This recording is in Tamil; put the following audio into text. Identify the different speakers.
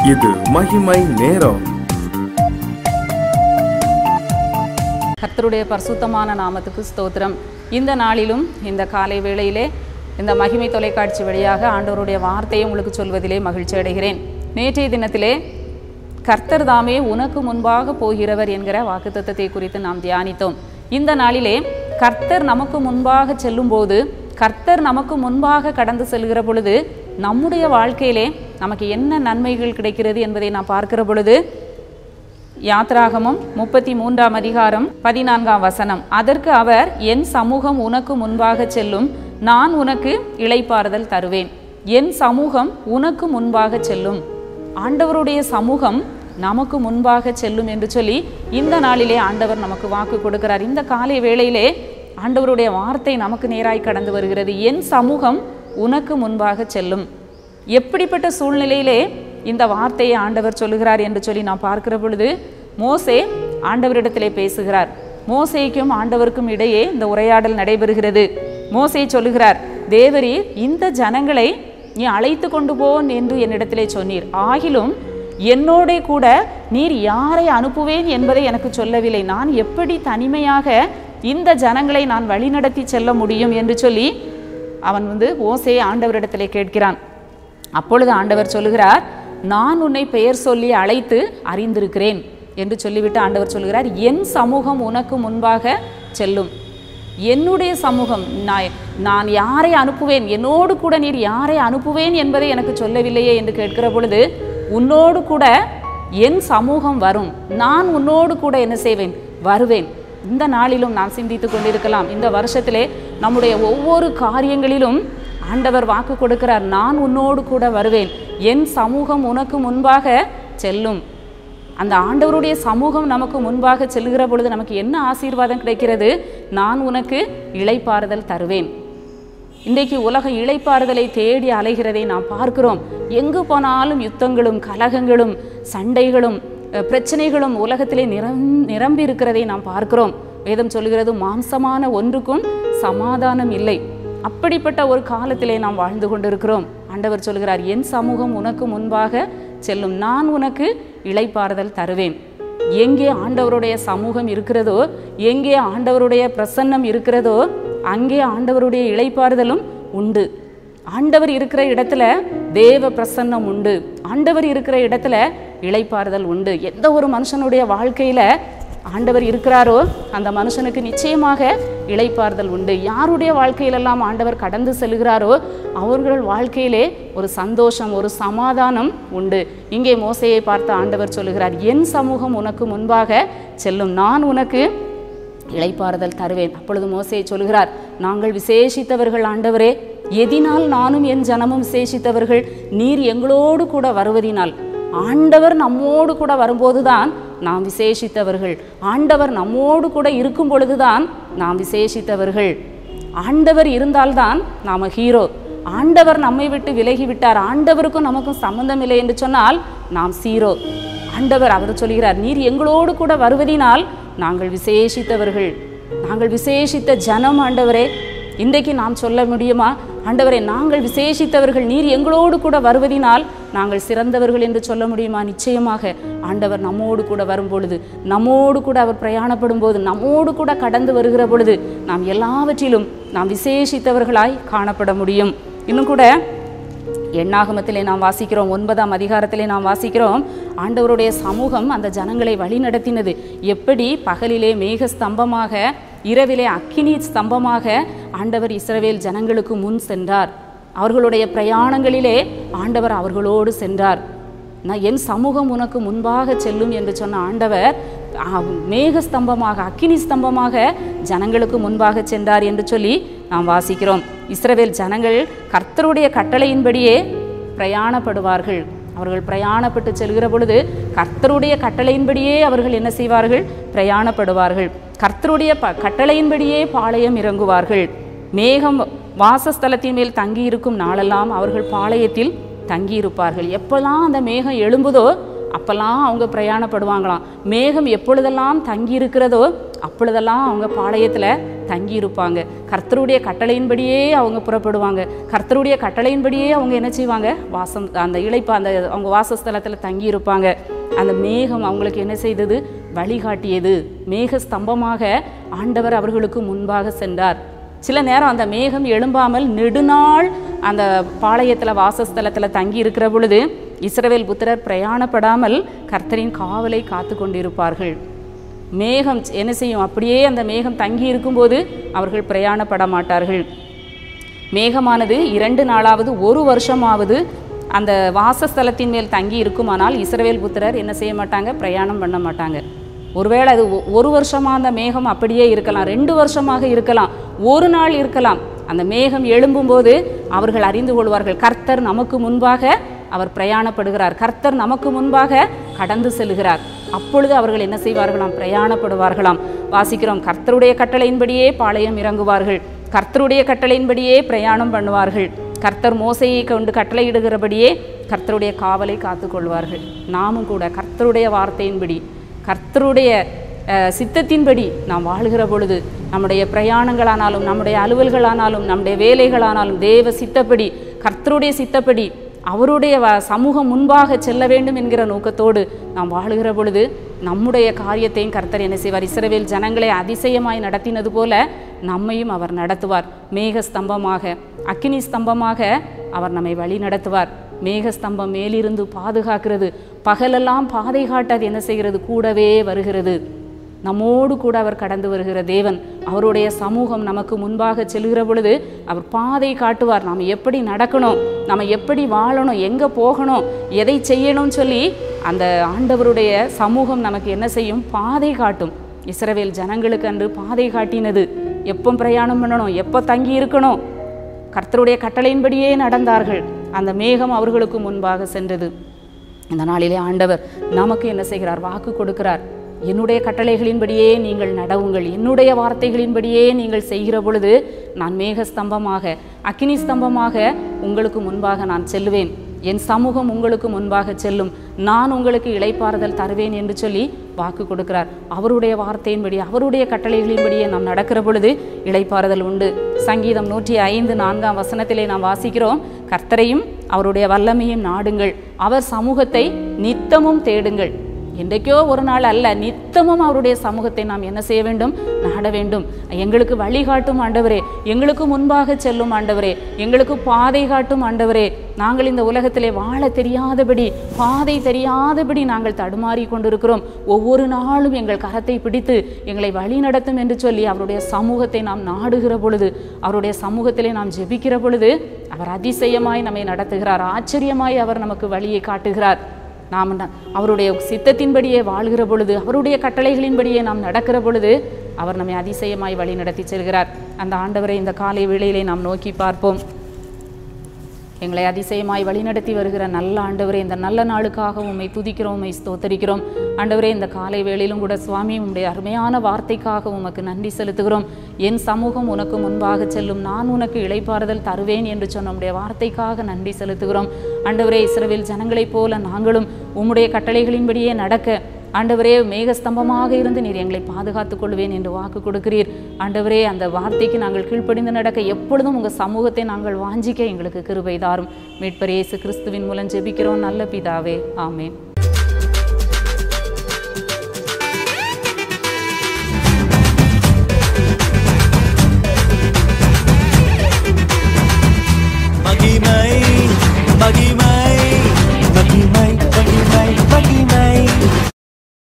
Speaker 1: இது மகிமை நேரம்
Speaker 2: கர்த்தருடைய பரிசுத்தமான நாமத்துக்கு ஸ்தோத்திரம் இந்த நாளிலும் இந்த காலை வேளையிலே இந்த மகிமை தொலைக்காட்சி வழியாக ஆண்டவருடைய வார்த்தையை உங்களுக்கு சொல்வதிலே மகிழ்ச்சி அடைகிறேன் நேற்றைய தினத்திலே கர்த்தர் தாமே உனக்கு முன்பாக போகிறவர் என்கிற வாக்குத்தத்தத்தை குறித்து நாம் தியானித்தோம் இந்த நாளிலே கர்த்தர் நமக்கு முன்பாக செல்லும்போது கர்த்தர் நமக்கு முன்பாக கடந்து செல்கிற பொழுது நம்முடைய வாழ்க்கையிலே நமக்கு என்ன நன்மைகள் கிடைக்கிறது என்பதை நாம் பார்க்கிற பொழுது யாத்ராகமம் முப்பத்தி மூன்றாம் அதிகாரம் பதினான்காம் வசனம் அதற்கு அவர் என் சமூகம் உனக்கு முன்பாக செல்லும் நான் உனக்கு இளைப்பாறுதல் தருவேன் என் சமூகம் உனக்கு முன்பாக செல்லும் ஆண்டவருடைய சமூகம் நமக்கு முன்பாக செல்லும் என்று சொல்லி இந்த நாளிலே ஆண்டவர் நமக்கு வாக்கு கொடுக்கிறார் இந்த காலை வேளையிலே ஆண்டவருடைய வார்த்தை நமக்கு நேராய் கடந்து வருகிறது என் சமூகம் உனக்கு முன்பாக செல்லும் எப்படிப்பட்ட சூழ்நிலையிலே இந்த வார்த்தையை ஆண்டவர் சொல்லுகிறார் என்று சொல்லி நாம் பார்க்கிற பொழுது மோசே ஆண்டவரிடத்திலே பேசுகிறார் மோசேக்கும் ஆண்டவருக்கும் இடையே இந்த உரையாடல் நடைபெறுகிறது மோசே சொல்லுகிறார் தேவரீர் இந்த ஜனங்களை நீ அழைத்து கொண்டு போன் என்று என்னிடத்திலே சொன்னீர் ஆகிலும் என்னோடே கூட நீர் யாரை அனுப்புவேன் என்பதை எனக்கு சொல்லவில்லை நான் எப்படி தனிமையாக இந்த ஜனங்களை நான் வழிநடத்தி செல்ல முடியும் என்று சொல்லி அவன் வந்து ஓசே ஆண்டவரிடத்திலே கேட்கிறான் அப்பொழுது ஆண்டவர் சொல்லுகிறார் நான் உன்னை பெயர் சொல்லி அழைத்து அறிந்திருக்கிறேன் என்று சொல்லிவிட்டு ஆண்டவர் சொல்லுகிறார் என் சமூகம் உனக்கு முன்பாக செல்லும் என்னுடைய சமூகம் நான் நான் யாரை அனுப்புவேன் என்னோடு கூட நீர் யாரை அனுப்புவேன் என்பதை எனக்கு சொல்லவில்லையே என்று கேட்கிற பொழுது உன்னோடு கூட என் சமூகம் வரும் நான் உன்னோடு கூட என்ன செய்வேன் வருவேன் இந்த நாளிலும் நான் சிந்தித்துக் கொண்டிருக்கலாம் இந்த வருஷத்திலே நம்முடைய ஒவ்வொரு காரியங்களிலும் ஆண்டவர் வாக்கு கொடுக்கிறார் நான் உன்னோடு கூட வருவேன் என் சமூகம் உனக்கு முன்பாக செல்லும் அந்த ஆண்டவருடைய சமூகம் நமக்கு முன்பாக செல்கிற பொழுது நமக்கு என்ன ஆசீர்வாதம் கிடைக்கிறது நான் உனக்கு இளைப்பாறுதல் தருவேன் இன்றைக்கு உலக இளைப்பாறுதலை தேடி அலைகிறதை நாம் பார்க்கிறோம் எங்கு போனாலும் யுத்தங்களும் கலகங்களும் சண்டைகளும் அஹ், பிரச்சனைகளும் உலகத்திலே நிரம் நிரம்பி இருக்கிறதை நாம் பார்க்கிறோம் வேதம் சொல்கிறது மாம்சமான ஒன்றுக்கும் சமாதானம் இல்லை அப்படிப்பட்ட ஒரு காலத்திலே நாம் வாழ்ந்து கொண்டிருக்கிறோம் ஆண்டவர் சொல்கிறார் என் சமூகம் உனக்கு முன்பாக செல்லும் நான் உனக்கு இளைப்பாறுதல் தருவேன் எங்கே ஆண்டவருடைய சமூகம் இருக்கிறதோ எங்கே ஆண்டவருடைய பிரசன்னம் இருக்கிறதோ அங்கே ஆண்டவருடைய இளைப்பாறுதலும் உண்டு ஆண்டவர் இருக்கிற இடத்துல தேவ பிரசன்னம் உண்டு ஆண்டவர் இருக்கிற இடத்துல இளைப்பாறுதல் உண்டு எந்த ஒரு மனுஷனுடைய வாழ்க்கையில ஆண்டவர் இருக்கிறாரோ அந்த மனுஷனுக்கு நிச்சயமாக இளைப்பாறுதல் உண்டு யாருடைய வாழ்க்கையிலெல்லாம் ஆண்டவர் கடந்து செல்கிறாரோ அவர்கள் வாழ்க்கையிலே ஒரு சந்தோஷம் ஒரு சமாதானம் உண்டு இங்கே மோசையை பார்த்த ஆண்டவர் சொல்லுகிறார் என் சமூகம் உனக்கு முன்பாக செல்லும் நான் உனக்கு இளைப்பாறுதல் தருவேன் அப்பொழுது மோசே சொல்கிறார் நாங்கள் விசேஷித்தவர்கள் ஆண்டவரே எதினால் நானும் என் ஜனமும் விசேஷித்தவர்கள் நீர் எங்களோடு கூட வருவதினால் ஆண்டவர் நம்மோடு கூட வரும்போதுதான் நாம் விசேஷித்தவர்கள் ஆண்டவர் நம்மோடு கூட இருக்கும் பொழுதுதான் நாம் விசேஷித்தவர்கள் ஆண்டவர் இருந்தால்தான் நாம ஹீரோ ஆண்டவர் நம்மை விட்டு விலகி விட்டார் ஆண்டவருக்கும் நமக்கும் சம்பந்தம் இல்லை என்று சொன்னால் நாம் சீரோ ஆண்டவர் அவர் சொல்கிறார் நீர் எங்களோடு கூட வருவதினால் நாங்கள் விசேஷித்தவர்கள் நாங்கள் விசேஷித்த ஜனம் ஆண்டவரே இன்றைக்கு நாம் சொல்ல முடியுமா ஆண்டவரே நாங்கள் விசேஷித்தவர்கள் நீர் எங்களோடு கூட வருவதினால் நாங்கள் சிறந்தவர்கள் என்று சொல்ல முடியுமா நிச்சயமாக ஆண்டவர் நம்மோடு கூட வரும் பொழுது நம்மோடு கூட அவர் பிரயாணப்படும் போது நம்மோடு கூட கடந்து வருகிற பொழுது நாம் எல்லாவற்றிலும் நாம் விசேஷித்தவர்களாய் காணப்பட முடியும் இன்னும் கூட எண்ணாகமத்திலே நாம் வாசிக்கிறோம் ஒன்பதாம் அதிகாரத்திலே நாம் வாசிக்கிறோம் ஆண்டவருடைய சமூகம் அந்த ஜனங்களை வழிநடத்தினது எப்படி பகலிலே மேக ஸ்தம்பமாக இரவிலே அக்கினி ஸ்தம்பமாக ஆண்டவர் இஸ்ரவேல் ஜனங்களுக்கு முன் சென்றார் அவர்களுடைய பிரயாணங்களிலே ஆண்டவர் அவர்களோடு சென்றார் நான் என் சமூகம் உனக்கு முன்பாக செல்லும் என்று சொன்ன ஆண்டவர் ஆ, மேக ஸ்தம்பமாக அக்கினி ஸ்தம்பமாக ஜனங்களுக்கு முன்பாக சென்றார் என்று சொல்லி நாம் வாசிக்கிறோம் இஸ்ரவேல் ஜனங்கள் கர்த்தருடைய கட்டளையின்படியே பிரயாணப்படுவார்கள் அவர்கள் பிரயாணப்பட்டு செல்கிற பொழுது கர்த்தருடைய கட்டளையின்படியே அவர்கள் என்ன செய்வார்கள் பிரயாணப்படுவார்கள் கர்த்தருடைய ப கட்டளையின்படியே பாளையம் இறங்குவார்கள் மேகம் வாசஸ்தலத்தின் மேல் தங்கியிருக்கும் நாளெல்லாம் அவர்கள் பாளையத்தில் தங்கியிருப்பார்கள் எப்பெல்லாம் அந்த மேகம் எழும்புதோ அப்பெல்லாம் அவங்க பிரயாணப்படுவாங்களாம் மேகம் எப்பொழுதெல்லாம் தங்கி இருக்கிறதோ அப்பொழுதெல்லாம் அவங்க பாளையத்தில் தங்கி இருப்பாங்க கர்த்தருடைய கட்டளையின்படியே அவங்க புறப்படுவாங்க கர்த்தருடைய கட்டளையின்படியே அவங்க என்ன செய்வாங்க வாசம் அந்த இளைப்பா அந்த அவங்க வாசஸ்தலத்தில் தங்கி இருப்பாங்க அந்த மேகம் அவங்களுக்கு என்ன செய்தது வழிகாட்டியது மேக ஸ்தம்பமாக ஆண்டவர் அவர்களுக்கு முன்பாக சென்றார் சில நேரம் அந்த மேகம் எழும்பாமல் நெடுநாள் அந்த பாளையத்தில் வாசஸ்தலத்தில் தங்கி இருக்கிற பொழுது இஸ்ரவேல் புத்திரர் பிரயாணப்படாமல் கர்த்தரின் காவலை காத்து கொண்டிருப்பார்கள் மேகம் என்ன செய்யும் அப்படியே அந்த மேகம் தங்கி இருக்கும்போது அவர்கள் பிரயாணப்பட மாட்டார்கள் மேகமானது இரண்டு நாளாவது ஒரு வருஷமாவது அந்த வாசஸ்தலத்தின் மேல் தங்கி இருக்குமானால் இஸ்ரவேல் புத்திரர் என்ன செய்ய மாட்டாங்க பிரயாணம் பண்ண மாட்டாங்க ஒருவேளை அது ஒ- ஒரு வருஷமாக அந்த மேகம் அப்படியே இருக்கலாம் ரெண்டு வருஷமாக இருக்கலாம் ஒரு நாள் இருக்கலாம் அந்த மேகம் எழும்பும்போது அவர்கள் அறிந்து கொள்வார்கள் கர்த்தர் நமக்கு முன்பாக அவர் பிரயாணப்படுகிறார் கர்த்தர் நமக்கு முன்பாக கடந்து செல்கிறார் அப்பொழுது அவர்கள் என்ன செய்வார்களாம் பிரயாணப்படுவார்களாம் வாசிக்கிறோம் கர்த்தருடைய கட்டளையின்படியே பாளையம் இறங்குவார்கள் கர்த்தருடைய கட்டளையின்படியே பிரயாணம் பண்ணுவார்கள் கர்த்தர் மோசையை கொண்டு கட்டளையிடுகிறபடியே கர்த்தருடைய காவலை காத்துக்கொள்வார்கள் நாமும் கூட கர்த்தருடைய வார்த்தையின்படி கர்த்தருடைய அஹ், சித்தத்தின்படி நாம் வாழுகிற பொழுது நம்முடைய பிரயாணங்களானாலும் நம்முடைய அலுவல்களானாலும் நம்முடைய வேலைகளானாலும் தேவ சித்தப்படி கர்த்தருடைய சித்தப்படி அவருடைய வ சமூகம் முன்பாக செல்ல வேண்டும் என்கிற நோக்கத்தோடு நாம் வாழுகிற பொழுது நம்முடைய காரியத்தையும் கர்த்தர் என்ன செய்வார் இஸ்ரவேல் ஜனங்களை அதிசயமாய் நடத்தினது போல நம்மையும் அவர் நடத்துவார் மேக ஸ்தம்பமாக அக்கினி ஸ்தம்பமாக அவர் நம்மை வழி நடத்துவார் மேக ஸ்தம்பம் மேலிருந்து பாதுகாக்கிறது பகலெல்லாம் பாதை காட்ட அது என்ன செய்கிறது கூடவே வருகிறது நம்மோடு கூட அவர் கடந்து வருகிற தேவன் அவருடைய சமூகம் நமக்கு முன்பாக செல்கிற பொழுது அவர் பாதை காட்டுவார் நாம் எப்படி நடக்கணும் நம்ம எப்படி வாழணும் எங்கே போகணும் எதை செய்யணும்னு சொல்லி அந்த ஆண்டவருடைய சமூகம் நமக்கு என்ன செய்யும் பாதை காட்டும் இஸ்ரவேல் ஜனங்களுக்கு அன்று பாதை காட்டினது எப்போ பிரயாணம் பண்ணணும் எப்போ தங்கி இருக்கணும் கர்த்தருடைய கட்டளையின்படியே நடந்தார்கள் அந்த மேகம் அவர்களுக்கு முன்பாக சென்றது இந்த நாளிலே ஆண்டவர் நமக்கு என்ன செய்கிறார் வாக்கு கொடுக்கிறார் என்னுடைய கட்டளைகளின்படியே நீங்கள் நடவுங்கள் என்னுடைய வார்த்தைகளின்படியே நீங்கள் செய்கிற பொழுது நான் மேக ஸ்தம்பமாக அக்கினி ஸ்தம்பமாக உங்களுக்கு முன்பாக நான் செல்லுவேன் என் சமூகம் உங்களுக்கு முன்பாக செல்லும் நான் உங்களுக்கு இளைப்பாறுதல் தருவேன் என்று சொல்லி வாக்கு கொடுக்கிறார் அவருடைய வார்த்தையின்படி அவருடைய கட்டளைகளின்படியே நாம் நடக்கிற பொழுது இளைப்பாறுதல் உண்டு சங்கீதம் நூற்றி ஐந்து நான்காம் வசனத்திலே நாம் வாசிக்கிறோம் கர்த்தரையும் அவருடைய வல்லமையும் நாடுங்கள் அவர் சமூகத்தை நித்தமும் தேடுங்கள் என்றைக்கோ ஒரு நாள் அல்ல நித்தமும் அவருடைய சமூகத்தை நாம் என்ன செய்ய வேண்டும் நாட வேண்டும் எங்களுக்கு வழிகாட்டும் ஆண்டவரே எங்களுக்கு முன்பாக செல்லும் ஆண்டவரே எங்களுக்கு பாதை காட்டும் ஆண்டவரே நாங்கள் இந்த உலகத்திலே வாழ தெரியாதபடி பாதை தெரியாதபடி நாங்கள் தடுமாறி கொண்டிருக்கிறோம் ஒவ்வொரு நாளும் எங்கள் கரத்தை பிடித்து எங்களை வழி நடத்தும் என்று சொல்லி அவருடைய சமூகத்தை நாம் நாடுகிற பொழுது அவருடைய சமூகத்திலே நாம் ஜெபிக்கிற பொழுது அவர் அதிசயமாய் நம்மை நடத்துகிறார் ஆச்சரியமாய் அவர் நமக்கு வழியை காட்டுகிறார் நாம் ந- அவருடைய சித்தத்தின்படியே வாழ்கிற பொழுது அவருடைய கட்டளைகளின்படியே நாம் நடக்கிற பொழுது அவர் நம்மை அதிசயமாய் வழி நடத்தி செல்கிறார் அந்த ஆண்டவரை இந்த காலை வேளையிலே நாம் நோக்கி பார்ப்போம் எங்களை அதிசயமாய் வழிநடத்தி வருகிற நல்ல ஆண்டவரே இந்த நல்ல நாளுக்காக உம்மை துதிக்கிறோம் உம்மை ஸ்தோத்தரிக்கிறோம் ஆண்டவரே இந்த காலை வேளையிலும் கூட சுவாமி உம்முடைய அருமையான வார்த்தைக்காக உமக்கு நன்றி செலுத்துகிறோம் என் சமூகம் உனக்கு முன்பாக செல்லும் நான் உனக்கு இளைப்பாறுதல் தருவேன் என்று சொன்ன உம்முடைய வார்த்தைக்காக நன்றி செலுத்துகிறோம் ஆண்டவரே இஸ்ரவேல் ஜனங்களைப் போல நாங்களும் உம்முடைய கட்டளைகளின்படியே நடக்க ஆண்டவரே மேகஸ்தம்பமாக இருந்து நீர் எங்களை பாதுகாத்துக் கொள்வேன் என்று வாக்கு கொடுக்கிறீர் ஆண்டவரே அந்த வார்த்தைக்கு நாங்கள் கீழ்ப்படிந்து நடக்க எப்பொழுதும் உங்கள் சமூகத்தை நாங்கள் வாஞ்சிக்க எங்களுக்கு கிருபை தாரும் மீட்பர் இயேசு கிறிஸ்துவின் மூலம் ஜெபிக்கிறோம் நல்ல பிதாவே ஆமென்
Speaker 3: மகிமை மகிமை